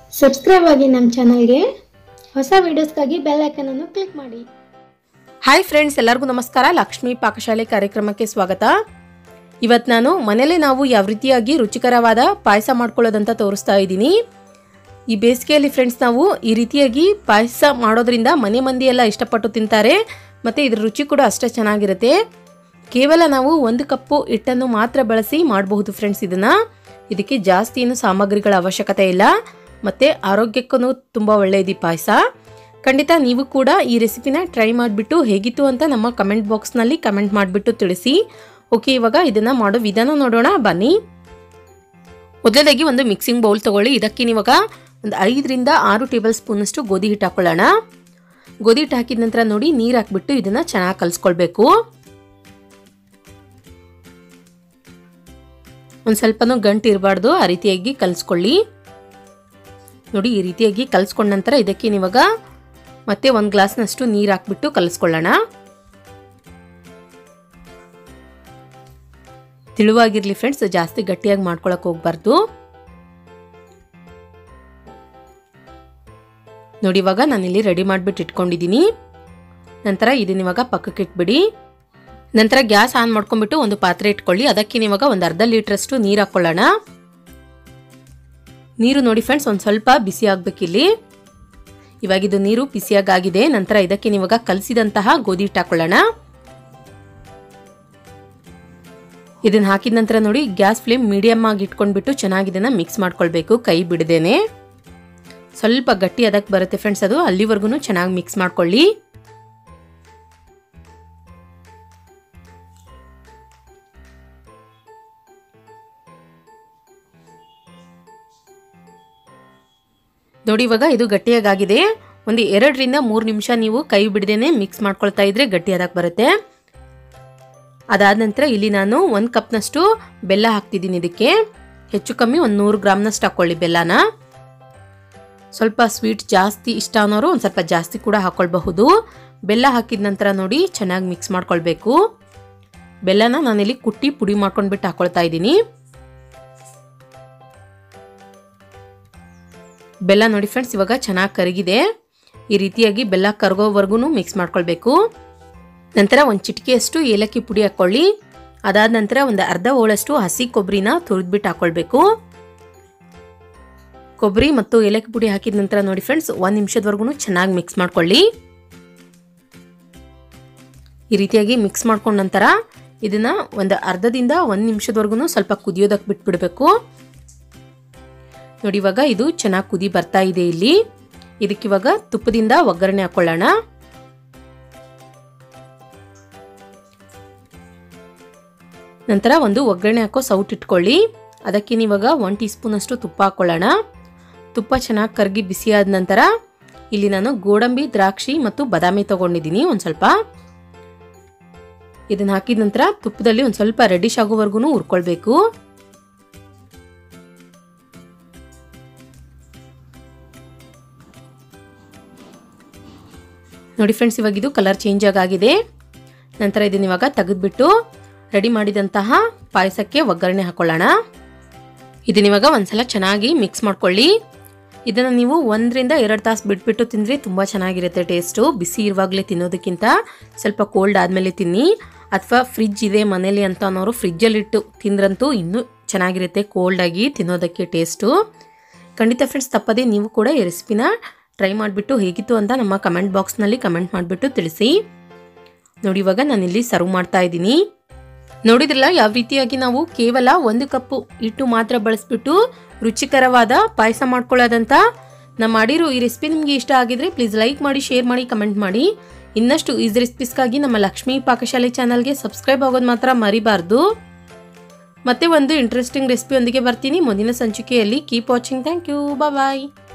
subscribe ಆಗಿ ನಮ್ಮ ಚಾನಲ್ಗೆ ಹೊಸ ವಿಡಿಯೋಸ್ಗಾಗಿ ಬೆಲ್ ಐಕನನ್ನು ಕ್ಲಿಕ್ ಮಾಡಿ ಹಾಯ್ ಫ್ರೆಂಡ್ಸ್ ಎಲ್ಲರಿಗೂ ನಮಸ್ಕಾರ ಲಕ್ಷ್ಮೀ ಪಾಕಶಾಲೆ ಕಾರ್ಯಕ್ರಮಕ್ಕೆ ಸ್ವಾಗತ ಇವತ್ತು ನಾನು ಮನೇಲೆ ನಾವು ಯಾವ ರೀತಿಯಾಗಿ ರುಚಿಕರವಾದ ಪಾಯಸ ಮಾಡ್ಕೊಳ್ಳೋದಂತ ತೋರಿಸ್ತಾ ಇದ್ದೀನಿ ಈ ಬೇಸಿಗೆಯಲ್ಲಿ ಫ್ರೆಂಡ್ಸ್ ನಾವು ಈ ರೀತಿಯಾಗಿ ಪಾಯಸ ಮಾಡೋದ್ರಿಂದ ಮನೆ ಮಂದಿ ಎಲ್ಲ ಇಷ್ಟಪಟ್ಟು ತಿಂತಾರೆ ಮತ್ತು ಇದ್ರ ರುಚಿ ಕೂಡ ಅಷ್ಟೇ ಚೆನ್ನಾಗಿರುತ್ತೆ ಕೇವಲ ನಾವು ಒಂದು ಕಪ್ಪು ಹಿಟ್ಟನ್ನು ಮಾತ್ರ ಬಳಸಿ ಮಾಡಬಹುದು ಫ್ರೆಂಡ್ಸ್ ಇದನ್ನು ಇದಕ್ಕೆ ಜಾಸ್ತಿ ಏನು ಸಾಮಗ್ರಿಗಳ ಅವಶ್ಯಕತೆ ಇಲ್ಲ ಮತ್ತು ಆರೋಗ್ಯಕ್ಕೂ ತುಂಬ ಒಳ್ಳೆಯದು ಈ ಪಾಯಸ ಖಂಡಿತ ನೀವು ಕೂಡ ಈ ರೆಸಿಪಿನ ಟ್ರೈ ಮಾಡಿಬಿಟ್ಟು ಹೇಗಿತ್ತು ಅಂತ ನಮ್ಮ ಕಮೆಂಟ್ ಬಾಕ್ಸ್ನಲ್ಲಿ ಕಮೆಂಟ್ ಮಾಡಿಬಿಟ್ಟು ತಿಳಿಸಿ ಓಕೆ ಇವಾಗ ಇದನ್ನು ಮಾಡೋ ವಿಧಾನ ನೋಡೋಣ ಬನ್ನಿ ಮೊದಲದಾಗಿ ಒಂದು ಮಿಕ್ಸಿಂಗ್ ಬೌಲ್ ತಗೊಳ್ಳಿ ಇದಕ್ಕೆ ನೀವಾಗ ಒಂದು ಐದರಿಂದ ಆರು ಟೇಬಲ್ ಸ್ಪೂನಷ್ಟು ಗೋಧಿ ಹಿಟ್ಟು ಹಾಕೊಳ್ಳೋಣ ಗೋಧಿ ಹಿಟ್ಟು ಹಾಕಿದ ನಂತರ ನೋಡಿ ನೀರು ಹಾಕ್ಬಿಟ್ಟು ಇದನ್ನು ಚೆನ್ನಾಗಿ ಕಲಿಸ್ಕೊಳ್ಬೇಕು ಒಂದು ಸ್ವಲ್ಪನೂ ಗಂಟು ಇರಬಾರ್ದು ಆ ರೀತಿಯಾಗಿ ಕಲಿಸ್ಕೊಳ್ಳಿ ನೋಡಿ ಈ ರೀತಿಯಾಗಿ ಕಲಿಸ್ಕೊಂಡ ನಂತರ ಇದಕ್ಕೆ ನೀವಾಗ ಮತ್ತೆ ಒಂದು ಗ್ಲಾಸ್ನಷ್ಟು ನೀರು ಹಾಕ್ಬಿಟ್ಟು ಕಲಿಸ್ಕೊಳ್ಳೋಣ ತಿಳುವಾಗಿರ್ಲಿ ಫ್ರೆಂಡ್ಸ್ ಜಾಸ್ತಿ ಗಟ್ಟಿಯಾಗಿ ಮಾಡ್ಕೊಳಕ್ ಹೋಗ್ಬಾರ್ದು ನೋಡಿ ಇವಾಗ ನಾನಿಲ್ಲಿ ರೆಡಿ ಮಾಡಿಬಿಟ್ಟು ಇಟ್ಕೊಂಡಿದ್ದೀನಿ ನಂತರ ಇದನ್ನ ಇವಾಗ ಪಕ್ಕಕ್ಕೆ ಇಟ್ಬಿಡಿ ನಂತರ ಗ್ಯಾಸ್ ಆನ್ ಮಾಡ್ಕೊಂಡ್ಬಿಟ್ಟು ಒಂದು ಪಾತ್ರೆ ಇಟ್ಕೊಳ್ಳಿ ಅದಕ್ಕೆ ಇವಾಗ ಒಂದು ಅರ್ಧ ಲೀಟ್ರಷ್ಟು ನೀರು ಹಾಕ್ಕೊಳ್ಳೋಣ ನೀರು ನೋಡಿ ಫ್ರೆಂಡ್ಸ್ ಒಂದು ಸ್ವಲ್ಪ ಬಿಸಿ ಆಗ್ಬೇಕಿಲ್ಲಿ ಇವಾಗ ಇದು ನೀರು ಬಿಸಿಯಾಗಿದೆ ನಂತರ ಇದಕ್ಕೆ ನೀವಾಗ ಕಲಸಿದಂತಹ ಗೋಧಿ ಹಿಟ್ಟು ಹಾಕೊಳ್ಳೋಣ ಇದನ್ನ ಹಾಕಿದ ನಂತರ ನೋಡಿ ಗ್ಯಾಸ್ ಫ್ಲೇಮ್ ಮೀಡಿಯಮ್ ಆಗಿ ಇಟ್ಕೊಂಡ್ಬಿಟ್ಟು ಚೆನ್ನಾಗಿ ಇದನ್ನ ಮಿಕ್ಸ್ ಮಾಡ್ಕೊಳ್ಬೇಕು ಕೈ ಬಿಡದೇನೆ ಸ್ವಲ್ಪ ಗಟ್ಟಿ ಅದಕ್ಕೆ ಬರುತ್ತೆ ಫ್ರೆಂಡ್ಸ್ ಅದು ಅಲ್ಲಿವರೆಗೂ ಚೆನ್ನಾಗಿ ಮಿಕ್ಸ್ ಮಾಡ್ಕೊಳ್ಳಿ ನೋಡಿ ಇವಾಗ ಇದು ಗಟ್ಟಿಯಾಗಿದೆ ಒಂದು ಎರಡರಿಂದ ಮೂರು ನಿಮಿಷ ನೀವು ಕೈ ಬಿಡದೇನೆ ಮಿಕ್ಸ್ ಮಾಡ್ಕೊಳ್ತಾ ಇದ್ರೆ ಗಟ್ಟಿ ಅದಕ್ಕೆ ಬರುತ್ತೆ ಅದಾದ ನಂತರ ಇಲ್ಲಿ ನಾನು ಒಂದು ಕಪ್ನಷ್ಟು ಬೆಲ್ಲ ಹಾಕ್ತಿದ್ದೀನಿ ಇದಕ್ಕೆ ಹೆಚ್ಚು ಕಮ್ಮಿ ಒಂದು ನೂರು ಗ್ರಾಮ್ನಷ್ಟು ಹಾಕ್ಕೊಳ್ಳಿ ಬೆಲ್ಲನ ಸ್ವಲ್ಪ ಸ್ವೀಟ್ ಜಾಸ್ತಿ ಇಷ್ಟ ಅನ್ನೋರು ಒಂದು ಸ್ವಲ್ಪ ಜಾಸ್ತಿ ಕೂಡ ಹಾಕ್ಕೊಳ್ಬಹುದು ಬೆಲ್ಲ ಹಾಕಿದ ನಂತರ ನೋಡಿ ಚೆನ್ನಾಗಿ ಮಿಕ್ಸ್ ಮಾಡ್ಕೊಳ್ಬೇಕು ಬೆಲ್ಲನ ನಾನಿಲ್ಲಿ ಕುಟ್ಟಿ ಪುಡಿ ಮಾಡ್ಕೊಂಡ್ಬಿಟ್ಟು ಹಾಕ್ಕೊಳ್ತಾ ಇದ್ದೀನಿ ಬೆಲ್ಲ ನೋಡಿ ಫ್ರೆಂಡ್ಸ್ ಇವಾಗ ಚೆನ್ನಾಗಿ ಕರಗಿದೆ ಈ ರೀತಿಯಾಗಿ ಬೆಲ್ಲ ಕರಗೋವರೆಗೂ ಮಿಕ್ಸ್ ಮಾಡ್ಕೊಳ್ಬೇಕು ನಂತರ ಒಂದು ಚಿಟಿಕೆಯಷ್ಟು ಏಲಕ್ಕಿ ಪುಡಿ ಹಾಕ್ಕೊಳ್ಳಿ ಅದಾದ ನಂತರ ಒಂದು ಅರ್ಧ ಹೋಳಷ್ಟು ಹಸಿ ಕೊಬ್ಬರಿನ ತುರಿದ್ಬಿಟ್ಟು ಹಾಕ್ಕೊಳ್ಬೇಕು ಕೊಬ್ಬರಿ ಮತ್ತು ಏಲಕ್ಕಿ ಪುಡಿ ಹಾಕಿದ ನಂತರ ನೋಡಿ ಫ್ರೆಂಡ್ಸ್ ಒಂದು ನಿಮಿಷದವರೆಗೂ ಚೆನ್ನಾಗಿ ಮಿಕ್ಸ್ ಮಾಡ್ಕೊಳ್ಳಿ ಈ ರೀತಿಯಾಗಿ ಮಿಕ್ಸ್ ಮಾಡ್ಕೊಂಡ ನಂತರ ಇದನ್ನ ಒಂದು ಅರ್ಧದಿಂದ ಒಂದು ನಿಮಿಷದವರೆಗೂ ಸ್ವಲ್ಪ ಕುದಿಯೋದಕ್ಕೆ ಬಿಟ್ಬಿಡ್ಬೇಕು ನೋಡಿ ಇವಾಗ ಇದು ಚೆನ್ನಾಗಿ ಕುದಿ ಬರ್ತಾ ಇದೆ ಇಲ್ಲಿ ಇದಕ್ಕಿವಾಗ ತುಪ್ಪದಿಂದ ಒಗ್ಗರಣೆ ಹಾಕೊಳ್ಳೋಣ ನಂತರ ಒಂದು ಒಗ್ಗರಣೆ ಹಾಕೋ ಸೌಟ್ ಇಟ್ಕೊಳ್ಳಿ ಅದಕ್ಕೆ ನೀವಾಗ ಒನ್ ಟೀ ಸ್ಪೂನ್ ಅಷ್ಟು ತುಪ್ಪ ಹಾಕೊಳ್ಳೋಣ ತುಪ್ಪ ಚೆನ್ನಾಗಿ ಕರಗಿ ಬಿಸಿಯಾದ ನಂತರ ಇಲ್ಲಿ ನಾನು ಗೋಡಂಬಿ ದ್ರಾಕ್ಷಿ ಮತ್ತು ಬಾದಾಮಿ ತಗೊಂಡಿದ್ದೀನಿ ಒಂದು ಸ್ವಲ್ಪ ಇದನ್ನ ಹಾಕಿದ ನಂತರ ತುಪ್ಪದಲ್ಲಿ ಒಂದು ಸ್ವಲ್ಪ ರೆಡಿಶ್ ಆಗೋವರೆಗೂ ಹುರ್ಕೊಳ್ಬೇಕು ನೋಡಿ ಫ್ರೆಂಡ್ಸ್ ಇವಾಗ ಇದು ಕಲರ್ ಚೇಂಜ್ ಆಗಿದೆ ನಂತರ ಇದನ್ನ ಇವಾಗ ತೆಗೆದ್ಬಿಟ್ಟು ರೆಡಿ ಮಾಡಿದಂತಹ ಪಾಯಸಕ್ಕೆ ಒಗ್ಗರಣೆ ಹಾಕೊಳ್ಳೋಣ ಇದನ್ನ ಇವಾಗ ಒಂದ್ಸಲ ಚೆನ್ನಾಗಿ ಮಿಕ್ಸ್ ಮಾಡ್ಕೊಳ್ಳಿ ಇದನ್ನು ನೀವು ಒಂದರಿಂದ ಎರಡು ತಾಸು ಬಿಟ್ಬಿಟ್ಟು ತಿಂದರೆ ತುಂಬ ಚೆನ್ನಾಗಿರುತ್ತೆ ಟೇಸ್ಟು ಬಿಸಿ ಇರುವಾಗಲೇ ತಿನ್ನೋದಕ್ಕಿಂತ ಸ್ವಲ್ಪ ಕೋಲ್ಡ್ ಆದಮೇಲೆ ತಿನ್ನಿ ಅಥವಾ ಫ್ರಿಜ್ ಇದೆ ಮನೇಲಿ ಅಂತ ಅನ್ನೋರು ಫ್ರಿಜ್ಜಲ್ಲಿಟ್ಟು ತಿಂದ್ರಂತೂ ಇನ್ನೂ ಚೆನ್ನಾಗಿರುತ್ತೆ ಕೋಲ್ಡಾಗಿ ತಿನ್ನೋದಕ್ಕೆ ಟೇಸ್ಟು ಖಂಡಿತ ಫ್ರೆಂಡ್ಸ್ ತಪ್ಪದೆ ನೀವು ಕೂಡ ಈ ರೆಸಿಪಿನ ಟ್ರೈ ಮಾಡಿಬಿಟ್ಟು ಹೇಗಿತ್ತು ಅಂತ ನಮ್ಮ ಕಮೆಂಟ್ ಬಾಕ್ಸ್ನಲ್ಲಿ ಕಮೆಂಟ್ ಮಾಡಿಬಿಟ್ಟು ತಿಳಿಸಿ ನೋಡಿ ಇವಾಗ ನಾನಿಲ್ಲಿ ಸರ್ವ್ ಮಾಡ್ತಾ ಇದ್ದೀನಿ ನೋಡಿದ್ರಲ್ಲ ಯಾವ ರೀತಿಯಾಗಿ ನಾವು ಕೇವಲ ಒಂದು ಕಪ್ಪು ಹಿಟ್ಟು ಮಾತ್ರ ಬಳಸ್ಬಿಟ್ಟು ರುಚಿಕರವಾದ ಪಾಯಸ ಮಾಡ್ಕೊಳ್ಳೋದಂತ ನಾ ಮಾಡಿರೋ ಈ ರೆಸಿಪಿ ನಿಮಗೆ ಇಷ್ಟ ಆಗಿದ್ರೆ ಪ್ಲೀಸ್ ಲೈಕ್ ಮಾಡಿ ಶೇರ್ ಮಾಡಿ ಕಮೆಂಟ್ ಮಾಡಿ ಇನ್ನಷ್ಟು ಈಸಿ ರೆಸಿಪೀಸ್ಗಾಗಿ ನಮ್ಮ ಲಕ್ಷ್ಮೀ ಪಾಕಶಾಲೆ ಚಾನಲ್ಗೆ ಸಬ್ಸ್ಕ್ರೈಬ್ ಆಗೋದು ಮಾತ್ರ ಮರಿಬಾರ್ದು ಮತ್ತೆ ಒಂದು ಇಂಟ್ರೆಸ್ಟಿಂಗ್ ರೆಸಿಪಿಯೊಂದಿಗೆ ಬರ್ತೀನಿ ಮುಂದಿನ ಸಂಚಿಕೆಯಲ್ಲಿ keep watching thank you bye